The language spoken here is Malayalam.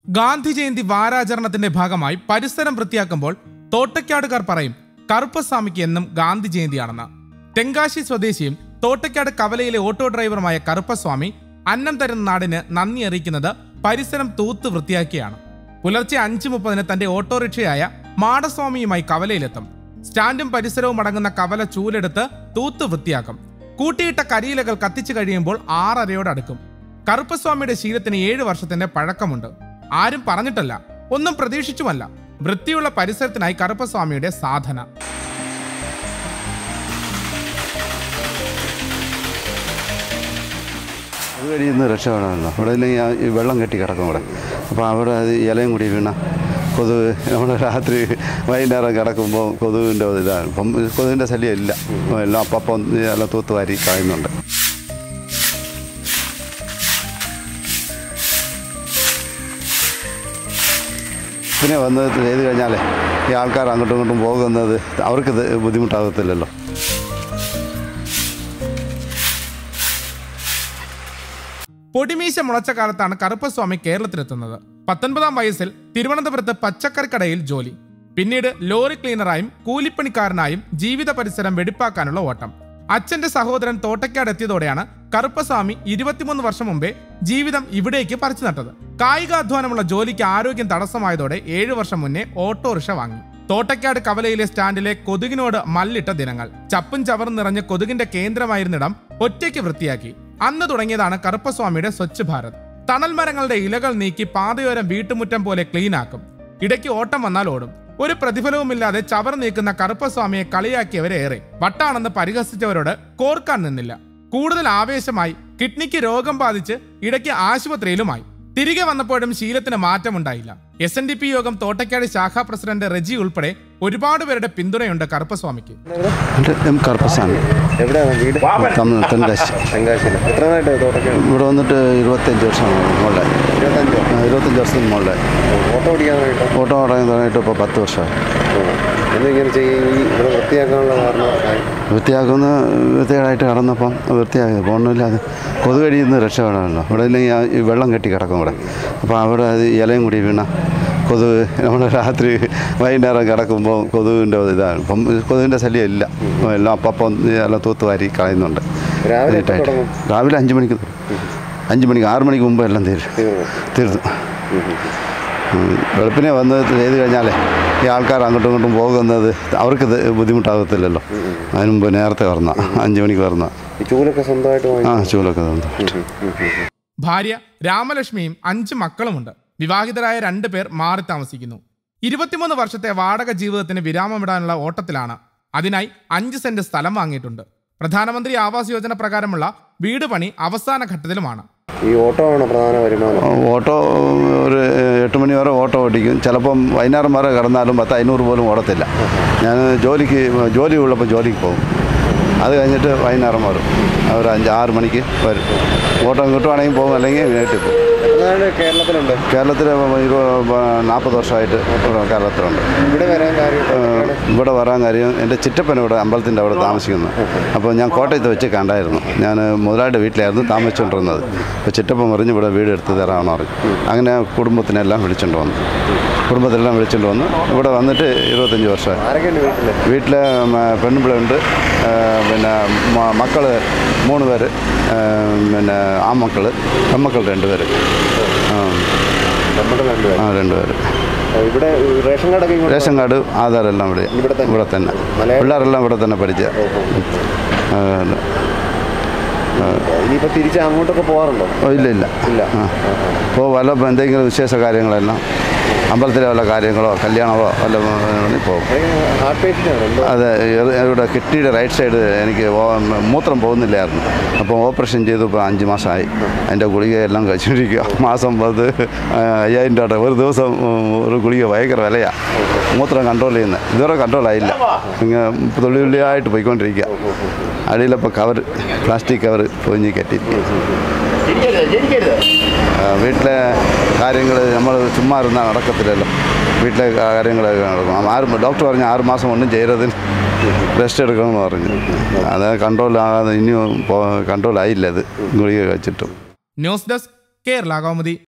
ഗാന്ധി ജയന്തി വാരാചരണത്തിന്റെ ഭാഗമായി പരിസരം വൃത്തിയാക്കുമ്പോൾ തോട്ടയ്ക്കാടുകാർ പറയും കറുപ്പസ്വാമിക്ക് എന്നും ഗാന്ധി ജയന്തിയാണെന്ന് തെങ്കാശി സ്വദേശിയും തോട്ടയ്ക്കാട് കവലയിലെ ഓട്ടോ ഡ്രൈവറുമായ കറുപ്പസ്വാമി അന്നം തരുന്ന നാടിന് നന്ദി അറിയിക്കുന്നത് പരിസരം തൂത്ത് വൃത്തിയാക്കിയാണ് പുലർച്ചെ അഞ്ച് മുപ്പതിന് തന്റെ ഓട്ടോറിക്ഷയായ മാടസ്വാമിയുമായി കവലയിലെത്തും സ്റ്റാൻഡും പരിസരവും അടങ്ങുന്ന കവല ചൂലെടുത്ത് തൂത്ത് വൃത്തിയാക്കും കൂട്ടിയിട്ട കരിയിലകൾ കത്തിച്ചു കഴിയുമ്പോൾ ആറരയോട് അടുക്കും കറുപ്പസ്വാമിയുടെ ശീലത്തിന് ഏഴ് വർഷത്തിന്റെ പഴക്കമുണ്ട് ആരും പറഞ്ഞിട്ടല്ല ഒന്നും പ്രതീക്ഷിച്ചുമല്ല വൃത്തിയുള്ള പരിസരത്തിനായി കറുപ്പസ്വാമിയുടെ സാധന അതുവഴി ഇന്ന് രക്ഷപ്പെടാമല്ലോ അവിടെ ഇല്ലെങ്കിൽ ആ ഈ വെള്ളം കെട്ടി കിടക്കും ഇവിടെ അപ്പോൾ അവിടെ അത് ഇലയും കൂടി വീണ കൊതുക് നമ്മൾ രാത്രി വൈകുന്നേരം കിടക്കുമ്പോൾ കൊതുകിൻ്റെ ഒരു ഇതാണ് ഇപ്പം കൊതുകിൻ്റെ ശല്യം ഇല്ല എല്ലാം അപ്പം എല്ലാം തൂത്തുവാരി കളയുന്നുണ്ട് പിന്നെ വന്ന് ചെയ്ത് കഴിഞ്ഞാലേ ഈ ആൾക്കാർ അങ്ങോട്ടും ഇങ്ങോട്ടും പോകുന്നത് അവർക്ക് ഇത് ബുദ്ധിമുട്ടാകത്തില്ലല്ലോ പൊടിമീശ മുളച്ച കാലത്താണ് കറുപ്പസ്വാമി കേരളത്തിലെത്തുന്നത് പത്തൊൻപതാം വയസ്സിൽ തിരുവനന്തപുരത്ത് പച്ചക്കറിക്കടയിൽ ജോലി പിന്നീട് ലോറി ക്ലീനറായും കൂലിപ്പണിക്കാരനായും ജീവിത പരിസരം വെടിപ്പാക്കാനുള്ള ഓട്ടം അച്ഛന്റെ സഹോദരൻ തോട്ടയ്ക്കാട് എത്തിയതോടെയാണ് കറുപ്പസ്വാമി ഇരുപത്തിമൂന്ന് വർഷം മുമ്പേ ജീവിതം ഇവിടേക്ക് പറിച്ചു നട്ടത് കായികാധ്വാനമുള്ള ജോലിക്ക് ആരോഗ്യം തടസ്സമായതോടെ ഏഴു വർഷം മുന്നേ ഓട്ടോറിക്ഷ വാങ്ങി തോട്ടയ്ക്കാട് കവലയിലെ സ്റ്റാൻഡിലെ കൊതുകിനോട് മല്ലിട്ട ദിനങ്ങൾ ചപ്പും ചവറും നിറഞ്ഞ കൊതുകിന്റെ കേന്ദ്രമായിരുന്നിടം ഒറ്റയ്ക്ക് വൃത്തിയാക്കി അന്ന് തുടങ്ങിയതാണ് കറുപ്പസ്വാമിയുടെ സ്വച്ഛ് ഭാരത് തണൽ മരങ്ങളുടെ ഇലകൾ നീക്കി പാതയോരം വീട്ടുമുറ്റം പോലെ ക്ലീൻ ആക്കും ഇടയ്ക്ക് ഓട്ടം വന്നാൽ ഓടും ഒരു പ്രതിഫലവുമില്ലാതെ ചവർ നീക്കുന്ന കറുപ്പസ്വാമിയെ കളിയാക്കിയവരേറെ വട്ടാണെന്ന് പരിഹസിച്ചവരോട് കോർക്കാൻ നിന്നില്ല കൂടുതൽ ആവേശമായി കിഡ്നിക്ക് രോഗം ബാധിച്ച് ഇടയ്ക്ക് ആശുപത്രിയിലുമായി തിരികെ വന്നപ്പോഴും ശീലത്തിന് മാറ്റമുണ്ടായില്ല എസ് എൻ ഡി പി യോഗം തോട്ടയ്ക്കാട് ശാഖാ പ്രസിഡന്റ് റെജി ഉൾപ്പെടെ ഒരുപാട് പേരുടെ പിന്തുണയുണ്ട് കറുപ്പസ്വാമിക്ക് എൻ്റെ എം കറുപ്പസ്വാമി എവിടെയാണ് വീട് തമിഴ് തെങ്കാശി തെങ്കാശിയിൽ എത്ര നാളായിട്ട് തോട്ടൊക്കെയാണ് ഇവിടെ വന്നിട്ട് ഇരുപത്തഞ്ച് വർഷമാണ് മുകളിലെ ഇരുപത്തഞ്ചോ ഇരുപത്തഞ്ച് വർഷത്തിന് മുകളിലെ ഓട്ടോ ഓടിക്കാനായിട്ടോ ഓട്ടോ തുടങ്ങിയതായിട്ട് ഇപ്പോൾ പത്ത് വർഷമായി എന്നിങ്ങനെ ചെയ്യും ഈ ഇവിടെ വൃത്തിയാക്കാനുള്ള കാരണം വൃത്തിയാക്കുന്ന വൃത്തികേടായിട്ട് കടന്നപ്പം വൃത്തിയാക്കി പോകണമില്ലാതെ കൊതുക് കഴിയുന്ന രക്ഷപ്പെടാമല്ലോ ഇവിടെ ഇല്ലെങ്കിൽ ആ ഈ വെള്ളം കെട്ടി കിടക്കും ഇവിടെ അപ്പോൾ അവിടെ അത് ഇലയും കൂടി വീണ കൊതുക് നമ്മൾ രാത്രി വൈകുന്നേരം കിടക്കുമ്പോൾ കൊതുകിൻ്റെ ഒരു ഇതാണ് ഇപ്പം കൊതുകിൻ്റെ ശല്യം ഇല്ല എല്ലാം അപ്പം എല്ലാം തൂത്തുവാരി കളയുന്നുണ്ട് രാവിലെ എപ്പോൾ നീറ്റായിട്ട്. തുടങ്ങും? രാവിലെ അഞ്ച് മണിക്ക് തുടങ്ങും. അഞ്ച് മണിക്ക് ആറ് മണിക്ക് മുമ്പ് എല്ലാം തീരും തീർന്നു തീർന്നു ഉം. വെളുപ്പിനെ വന്ന് ചെയ്ത് കഴിഞ്ഞാലേ ഈ ആൾക്കാർ അങ്ങോട്ടും ഇങ്ങോട്ടും പോകുന്നത് അവർക്ക് ഇത് ബുദ്ധിമുട്ടാകത്തില്ലല്ലോ അതിന് മുമ്പ് നേരത്തെ വരണ അഞ്ച് മണിക്ക് വരണ ഈ ചൂലൊക്കെ സ്വന്തമായിട്ട് വാങ്ങി ആ ചൂലൊക്കെ തന്നു ഭാര്യ രാമലക്ഷ്മിയും അഞ്ച് മക്കളുമുണ്ട് വിവാഹിതരായ രണ്ടു പേർ മാറി താമസിക്കുന്നു ഇരുപത്തിമൂന്ന് വർഷത്തെ വാടക ജീവിതത്തിന് വിരാമമിടാനുള്ള ഓട്ടത്തിലാണ് അതിനായി അഞ്ച് സെന്റ് സ്ഥലം വാങ്ങിയിട്ടുണ്ട് പ്രധാനമന്ത്രി ആവാസ് യോജന പ്രകാരമുള്ള വീട് പണി അവസാന ഘട്ടത്തിലുമാണ് ഈ ഓട്ടോ ആണ് പ്രധാന വരുമാനം ഓട്ടോ ഒരു എട്ട് മണി വരെ ഓട്ടോ ഓടിക്കും ചിലപ്പം വൈകുന്നേരം വരെ കിടന്നാലും പത്ത് അഞ്ഞൂറ് പോലും ഓടത്തില്ല ഞാൻ ജോലിക്ക് ജോലി ഉള്ളപ്പോൾ ജോലിക്ക് പോകും അത് കഴിഞ്ഞിട്ട് വൈകുന്നേരം വരും ഒരു അഞ്ച് ആറ് മണിക്ക് വരും ഓട്ടോ കിട്ടുവാണെങ്കിൽ പോകും അല്ലെങ്കിൽ വീട്ടിൽ പോകും എത്ര നാള് കേരളത്തിലുണ്ട് കേരളത്തിൽ ഇരുപത് നാൽപ്പത് വർഷമായിട്ട് ഇവിടെ കേരളത്തിലുണ്ട് ഇവിടെ വരാൻ കാര്യം ഏഹ് ഇവിടെ വരാൻ കാര്യം എൻ്റെ ചിറ്റപ്പൻ ഇവിടെ അമ്പലത്തിൻ്റെ അവിടെ താമസിക്കുന്നു അപ്പോൾ ഞാൻ കോട്ടയത്ത് വെച്ച് കണ്ടായിരുന്നു ഞാൻ മുതലാളിയുടെ വീട്ടിലായിരുന്നു താമസിച്ചുകൊണ്ടിരുന്നത് അപ്പോൾ ചിറ്റപ്പൻ പറഞ്ഞ് ഇവിടെ വീട് എടുത്ത് തരാമെന്ന് പറഞ്ഞു അങ്ങനെ കുടുംബത്തിനെല്ലാം വിളിച്ചുകൊണ്ട് വന്നു കുടുംബത്തിനെല്ലാം വിളിച്ചുകൊണ്ട് വന്ന് ഇവിടെ വന്നിട്ട് ഇരുപത്തഞ്ച് വർഷമായി ആരൊക്കെയുണ്ട് വീട്ടില് വീട്ടിൽ പെൺപിള്ളുണ്ട് പിന്നെ മക്കൾ മൂന്ന് പേര് ഏഹ് പിന്നെ ആമക്കൾ പെമ്മക്കൾ രണ്ട് പേര് ആ, നമ്മുടെ രണ്ടുപേരും ആ രണ്ട് പേര് ഇവിടെ റേഷൻ കാർഡൊക്കെ ഇങ്ങോട്ട് റേഷൻ കാർഡ് ആധാറെല്ലാം ഇവിടെ ഇവിടെ തന്നെ? ഇവിടെ തന്നെ മലയാളം? പിള്ളേരെല്ലാം ഇവിടെ തന്നെ പഠിച്ച ഇനിയിപ്പോ തിരിച്ച് അങ്ങോട്ടൊക്കെ പോകാറുണ്ടോ ഇല്ല ഇല്ല ഇല്ല ഇപ്പോൾ വല്ല എന്തെങ്കിലും വിശേഷ കാര്യങ്ങളെല്ലാം അമ്പലത്തിലെ വല്ല കാര്യങ്ങളോ കല്യാണമോ വല്ല ഉണ്ടെങ്കിൽ പോകും ഹാർട്ട് പേഷ്യൻ്റ് ആണ് എന്തോ അതെ ഇത് ഇവിടെ കിഡ്നിയുടെ റൈറ്റ് സൈഡ് എനിക്ക് ഓ- മൂത്രം പോകുന്നില്ലായിരുന്നു അപ്പോൾ ഓപ്പറേഷൻ ചെയ്തു ഇപ്പോൾ അഞ്ച് മാസമായി അതിൻ്റെ ഗുളികയെല്ലാം കഴിച്ചുകൊണ്ടിരിക്കുക മാസം പത്ത് അയ്യായിരം രൂപ ഒരു ദിവസം ഉം, ഒരു ഗുളിക ഭയങ്കര വിലയാണ് മൂത്രം കൺട്രോൾ ചെയ്യുന്നത് ഇതുവരെ കൺട്രോൾ ആയില്ല ഇങ്ങനെ തുള്ളി തുള്ളിയായിട്ട് പോയിക്കൊണ്ടിരിക്കുക അടിയിലപ്പോൾ കവർ പ്ലാസ്റ്റിക് കവർ പൊഞ്ഞ് കെട്ടിയിരിക്കുക ആ, വീട്ടിലെ കാര്യങ്ങൾ നമ്മൾ ചുമ്മാ ഇരുന്നാൽ നടക്കത്തില്ലല്ലോ വീട്ടിലെ കാര്യങ്ങൾ നടക്കും ആറ് ഡോക്ടർ പറഞ്ഞു ആറ് മാസം ഒന്നും ചെയ്യരുതിന് റെസ്റ്റ് എടുക്കണമെന്ന് പറഞ്ഞു അത് കൺട്രോൾ ആകാതെ ഇനിയും കൺട്രോൾ ആയില്ല അത് ഗുളിക കഴിച്ചിട്ടും ന്യൂസ് ഡെസ്ക് കേരള കൗമുദി